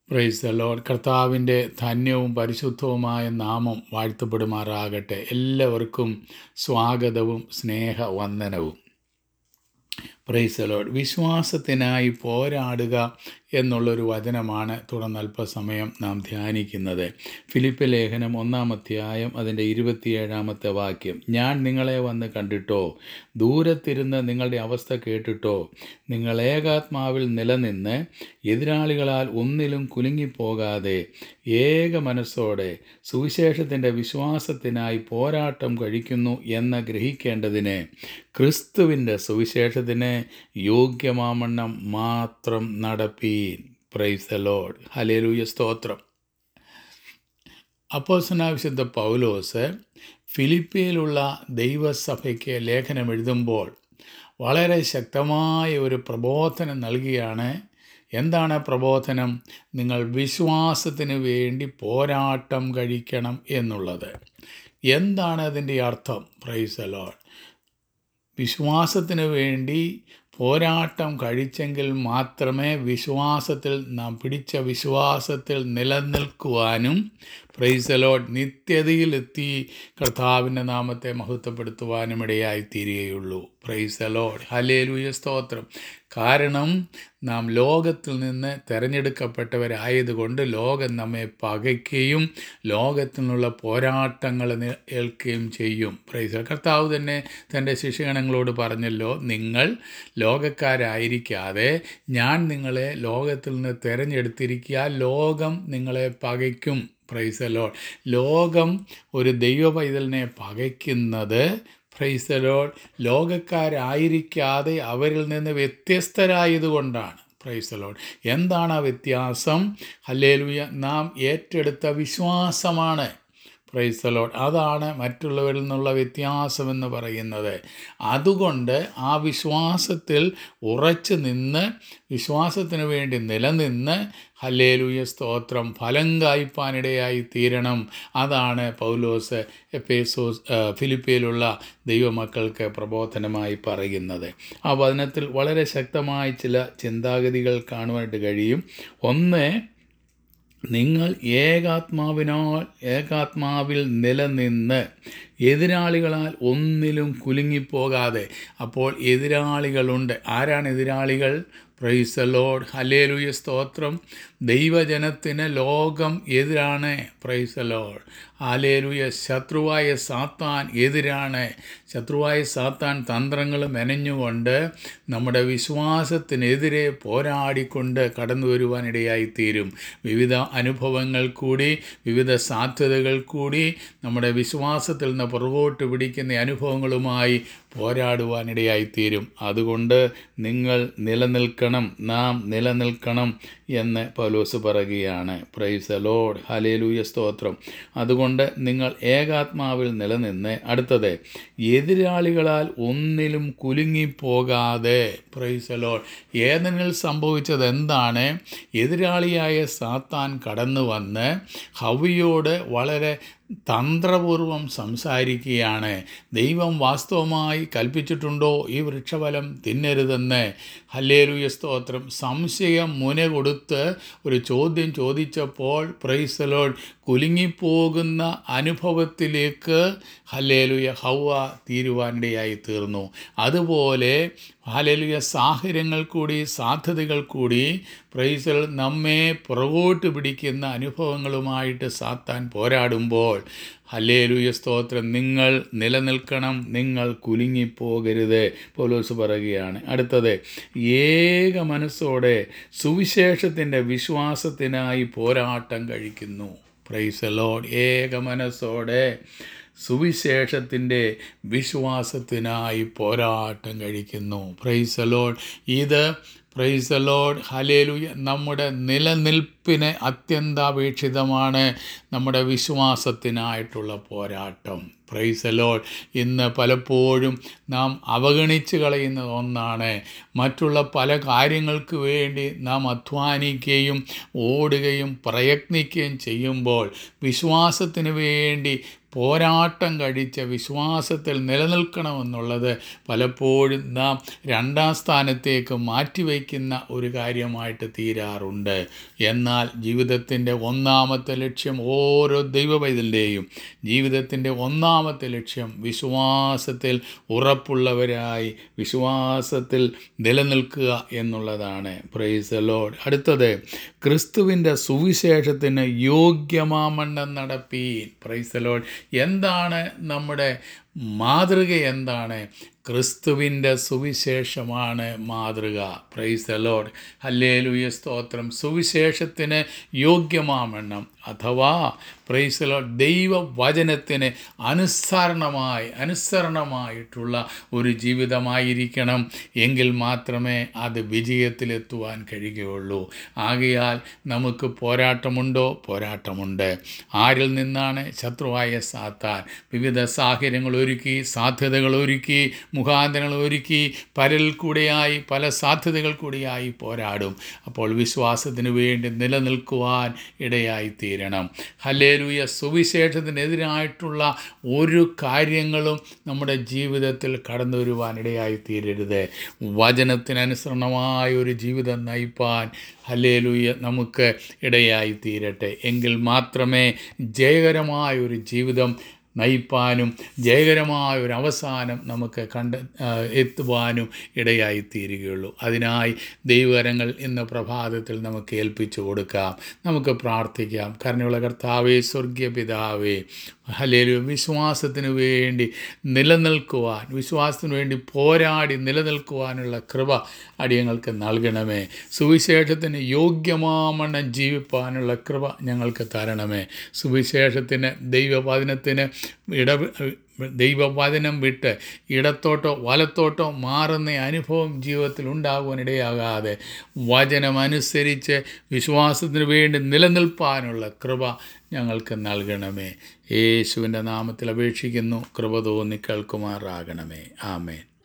price the Lord കർത്താവിൻ്റെ ധന്യവും പരിശുദ്ധവുമായ നാമം വാഴ്ത്തപ്പെടുമാറാകട്ടെ എല്ലാവർക്കും സ്വാഗതവും സ്നേഹവന്ദനവും പ്രൈസ് ദ ലോർഡ് വിശ്വാസത്തിനായി പോരാടുക എന്നുള്ളൊരു വചനമാണ് തുടർന്ന് അല്പസമയം നാം ധ്യാനിക്കുന്നത് ഫിലിപ്പ് ലേഖനം ഒന്നാം അധ്യായം അതിൻ്റെ ഇരുപത്തിയേഴാമത്തെ വാക്യം ഞാൻ നിങ്ങളെ വന്ന് കണ്ടിട്ടോ ദൂരത്തിരുന്ന് നിങ്ങളുടെ അവസ്ഥ കേട്ടിട്ടോ നിങ്ങൾ ഏകാത്മാവിൽ നിലനിന്ന് എതിരാളികളാൽ ഒന്നിലും കുലുങ്ങിപ്പോകാതെ ഏക മനസ്സോടെ സുവിശേഷത്തിൻ്റെ വിശ്വാസത്തിനായി പോരാട്ടം കഴിക്കുന്നു എന്ന് ഗ്രഹിക്കേണ്ടതിന് ക്രിസ്തുവിൻ്റെ സുവിശേഷത്തിന് യോഗ്യമാമണ്ണം മാത്രം നടപ്പീൻ പ്രൈസ് ദ ലോഡ് ഹലേലൂയ സ്തോത്രം അപ്പോസനാവിശുദ്ധ പൗലോസ് ഫിലിപ്പിയിലുള്ള ദൈവസഭയ്ക്ക് ലേഖനം എഴുതുമ്പോൾ വളരെ ശക്തമായ ഒരു പ്രബോധനം നൽകിയാണ് എന്താണ് പ്രബോധനം നിങ്ങൾ വിശ്വാസത്തിന് വേണ്ടി പോരാട്ടം കഴിക്കണം എന്നുള്ളത് എന്താണ് അതിൻ്റെ അർത്ഥം പ്രൈസ് അലോഡ് വിശ്വാസത്തിന് വേണ്ടി പോരാട്ടം കഴിച്ചെങ്കിൽ മാത്രമേ വിശ്വാസത്തിൽ നാം പിടിച്ച വിശ്വാസത്തിൽ നിലനിൽക്കുവാനും പ്രൈസലോഡ് നിത്യതയിലെത്തി കർത്താവിൻ്റെ നാമത്തെ മഹത്വപ്പെടുത്തുവാനും ഇടയായി തീരുകയുള്ളൂ പ്രൈസലോഡ് ഹലേലുയ സ്തോത്രം കാരണം നാം ലോകത്തിൽ നിന്ന് തിരഞ്ഞെടുക്കപ്പെട്ടവരായതുകൊണ്ട് ലോകം നമ്മെ പകയ്ക്കുകയും ലോകത്തിൽ നിന്നുള്ള പോരാട്ടങ്ങൾ ഏൽക്കുകയും ചെയ്യും പ്രൈസ കർത്താവ് തന്നെ തൻ്റെ ശിഷ്യഗണങ്ങളോട് പറഞ്ഞല്ലോ നിങ്ങൾ ലോകക്കാരായിരിക്കാതെ ഞാൻ നിങ്ങളെ ലോകത്തിൽ നിന്ന് തിരഞ്ഞെടുത്തിരിക്കുക ലോകം നിങ്ങളെ പകയ്ക്കും പ്രൈസലോ ലോകം ഒരു ദൈവ പൈതലിനെ പകയ്ക്കുന്നത് പ്രൈസലോൾ ലോകക്കാരായിരിക്കാതെ അവരിൽ നിന്ന് വ്യത്യസ്തരായതുകൊണ്ടാണ് പ്രൈസലോൾ എന്താണ് ആ വ്യത്യാസം ഹല്ലേലുയ നാം ഏറ്റെടുത്ത വിശ്വാസമാണ് പ്രൈസലോഡ് അതാണ് മറ്റുള്ളവരിൽ നിന്നുള്ള വ്യത്യാസമെന്ന് പറയുന്നത് അതുകൊണ്ട് ആ വിശ്വാസത്തിൽ ഉറച്ചു നിന്ന് വിശ്വാസത്തിന് വേണ്ടി നിലനിന്ന് ഹല്ലേലൂയ സ്തോത്രം ഫലം കായ്പാനിടയായി തീരണം അതാണ് പൗലോസ് എപ്പേസോസ് ഫിലിപ്പിയിലുള്ള ദൈവമക്കൾക്ക് പ്രബോധനമായി പറയുന്നത് ആ വചനത്തിൽ വളരെ ശക്തമായ ചില ചിന്താഗതികൾ കാണുവാനായിട്ട് കഴിയും ഒന്ന് നിങ്ങൾ ഏകാത്മാവിനാൽ ഏകാത്മാവിൽ നിലനിന്ന് എതിരാളികളാൽ ഒന്നിലും കുലുങ്ങിപ്പോകാതെ അപ്പോൾ എതിരാളികളുണ്ട് ആരാണ് എതിരാളികൾ പ്രൈസ് ലോഡ് ഹലേലുയ സ്തോത്രം ദൈവജനത്തിന് ലോകം എതിരാണ് പ്രൈസ് ലോഡ് ഹലേലുയ ശത്രുവായ സാത്താൻ എതിരാണ് ശത്രുവായ സാത്താൻ തന്ത്രങ്ങൾ മെനഞ്ഞുകൊണ്ട് നമ്മുടെ വിശ്വാസത്തിനെതിരെ പോരാടിക്കൊണ്ട് കടന്നു വരുവാനിടയായി തീരും വിവിധ അനുഭവങ്ങൾ കൂടി വിവിധ സാധ്യതകൾ കൂടി നമ്മുടെ വിശ്വാസത്തിൽ നിന്ന് പുറകോട്ട് പിടിക്കുന്ന അനുഭവങ്ങളുമായി പോരാടുവാനിടയായിത്തീരും അതുകൊണ്ട് നിങ്ങൾ നിലനിൽക്കണം നാം നിലനിൽക്കണം എന്ന് പൗലോസ് പറയുകയാണ് പ്രൈസ് ലോഡ് ഹലേലൂയ സ്തോത്രം അതുകൊണ്ട് നിങ്ങൾ ഏകാത്മാവിൽ നിലനിന്ന് അടുത്തത് എതിരാളികളാൽ ഒന്നിലും കുലുങ്ങിപ്പോകാതെ പ്രൈസ് ലോഡ് ഏതെങ്കിലും സംഭവിച്ചത് എന്താണ് എതിരാളിയായ സാത്താൻ കടന്നു വന്ന് ഹവിയോട് വളരെ തന്ത്രപൂർവം സംസാരിക്കുകയാണ് ദൈവം വാസ്തവമായി കൽപ്പിച്ചിട്ടുണ്ടോ ഈ വൃക്ഷഫലം തിന്നരുതെന്ന് ഹല്ലേലൂയ സ്തോത്രം സംശയം മുന കൊടുത്ത് ഒരു ചോദ്യം ചോദിച്ചപ്പോൾ പ്രൈസലോൾ കുലുങ്ങിപ്പോകുന്ന അനുഭവത്തിലേക്ക് ഹല്ലേലുയ ഹൗവ തീരുവാനിടയായി തീർന്നു അതുപോലെ ഹാലലുയ സാഹചര്യങ്ങൾ കൂടി സാധ്യതകൾ കൂടി പ്രൈസൽ നമ്മെ പുറകോട്ട് പിടിക്കുന്ന അനുഭവങ്ങളുമായിട്ട് സാത്താൻ പോരാടുമ്പോൾ ഹല്ലേലുയ സ്തോത്രം നിങ്ങൾ നിലനിൽക്കണം നിങ്ങൾ കുലുങ്ങിപ്പോകരുത് പോലോസ് പറയുകയാണ് അടുത്തത് ഏക മനസ്സോടെ സുവിശേഷത്തിൻ്റെ വിശ്വാസത്തിനായി പോരാട്ടം കഴിക്കുന്നു പ്രൈസ് ലോഡ് ഏക മനസ്സോടെ സുവിശേഷത്തിൻ്റെ വിശ്വാസത്തിനായി പോരാട്ടം കഴിക്കുന്നു പ്രൈസ് ലോഡ് ഇത് പ്രൈസ് ലോഡ് ഹലേലുയ നമ്മുടെ നിലനിൽപ്പിന് അത്യന്താപേക്ഷിതമാണ് നമ്മുടെ വിശ്വാസത്തിനായിട്ടുള്ള പോരാട്ടം പ്രൈസ് ലോഡ് ഇന്ന് പലപ്പോഴും നാം അവഗണിച്ച് കളയുന്ന ഒന്നാണ് മറ്റുള്ള പല കാര്യങ്ങൾക്ക് വേണ്ടി നാം അധ്വാനിക്കുകയും ഓടുകയും പ്രയത്നിക്കുകയും ചെയ്യുമ്പോൾ വിശ്വാസത്തിന് വേണ്ടി പോരാട്ടം കഴിച്ച വിശ്വാസത്തിൽ നിലനിൽക്കണമെന്നുള്ളത് പലപ്പോഴും നാം രണ്ടാം സ്ഥാനത്തേക്ക് മാറ്റിവെക്കുന്ന ഒരു കാര്യമായിട്ട് തീരാറുണ്ട് എന്നാൽ അതിനാൽ ജീവിതത്തിൻ്റെ ഒന്നാമത്തെ ലക്ഷ്യം ഓരോ ദൈവവൈതലിൻ്റെയും ജീവിതത്തിൻ്റെ ഒന്നാമത്തെ ലക്ഷ്യം വിശ്വാസത്തിൽ ഉറപ്പുള്ളവരായി വിശ്വാസത്തിൽ നിലനിൽക്കുക എന്നുള്ളതാണ് പ്രൈസ് ലോഡ് അടുത്തത് ക്രിസ്തുവിൻ്റെ സുവിശേഷത്തിന് യോഗ്യമാമണ്ണം നടപ്പീൻ പ്രൈസ് ലോഡ് എന്താണ് നമ്മുടെ മാതൃക എന്താണ് ക്രിസ്തുവിൻ്റെ സുവിശേഷമാണ് മാതൃക പ്രൈസ് ലോഡ് ഹല്ലേലൂയ സ്തോത്രം സുവിശേഷത്തിന് യോഗ്യമാമെണ്ണം അഥവാ പ്രൈസ് ലോഡ് ദൈവവചനത്തിന് അനുസരണമായി അനുസരണമായിട്ടുള്ള ഒരു ജീവിതമായിരിക്കണം എങ്കിൽ മാത്രമേ അത് വിജയത്തിലെത്തുവാൻ കഴിയുകയുള്ളൂ ആകയാൽ നമുക്ക് പോരാട്ടമുണ്ടോ പോരാട്ടമുണ്ട് ആരിൽ നിന്നാണ് ശത്രുവായ സാത്താൻ വിവിധ സാഹചര്യങ്ങൾ ഒരുക്കി സാധ്യതകൾ ഒരുക്കി മുഖാന്തരങ്ങൾ ഒരുക്കി പലരിൽ കൂടെയായി പല സാധ്യതകൾ കൂടിയായി പോരാടും അപ്പോൾ വിശ്വാസത്തിന് വേണ്ടി നിലനിൽക്കുവാൻ ഇടയായി തീരണം ഹല്ലേലൂയ സുവിശേഷത്തിനെതിരായിട്ടുള്ള ഒരു കാര്യങ്ങളും നമ്മുടെ ജീവിതത്തിൽ കടന്നു വരുവാൻ ഇടയായി തീരരുത് വചനത്തിനനുസരണമായ ഒരു ജീവിതം നയിപ്പാൻ ഹല്ലേലൂയ നമുക്ക് ഇടയായി തീരട്ടെ എങ്കിൽ മാത്രമേ ജയകരമായ ഒരു ജീവിതം നയിപ്പാനും ജയകരമായ ഒരു അവസാനം നമുക്ക് കണ്ട ആ, എത്തുവാനും ഇടയായി തീരുകയുള്ളൂ അതിനായി ദൈവകരങ്ങൾ ഇന്ന് പ്രഭാതത്തിൽ നമുക്ക് ഏൽപ്പിച്ചു കൊടുക്കാം നമുക്ക് പ്രാർത്ഥിക്കാം കരുണയുള്ള കർത്താവേ സ്വർഗീയ പിതാവേ ഹലേലു വിശ്വാസത്തിന് വേണ്ടി നിലനിൽക്കുവാൻ വിശ്വാസത്തിന് വേണ്ടി പോരാടി നിലനിൽക്കുവാനുള്ള കൃപ അടിയങ്ങൾക്ക് നൽകണമേ സുവിശേഷത്തിന് യോഗ്യമാമണ്ണം ജീവിപ്പാനുള്ള കൃപ ഞങ്ങൾക്ക് തരണമേ സുവിശേഷത്തിന് ദൈവവചനത്തിന് ഇട ദൈവവചനം വിട്ട് ഇടത്തോട്ടോ വലത്തോട്ടോ മാറുന്ന അനുഭവം ജീവിതത്തിൽ ഉണ്ടാകുവാൻ ഇടയാകാതെ വചനമനുസരിച്ച് വിശ്വാസത്തിന് വേണ്ടി നിലനിൽപ്പാനുള്ള കൃപ ഞങ്ങൾക്ക് നൽകണമേ യേശുവിൻ്റെ നാമത്തിൽ അപേക്ഷിക്കുന്നു കൃപ തോന്നി കേൾക്കുമാറാകണമേ ആമേൻ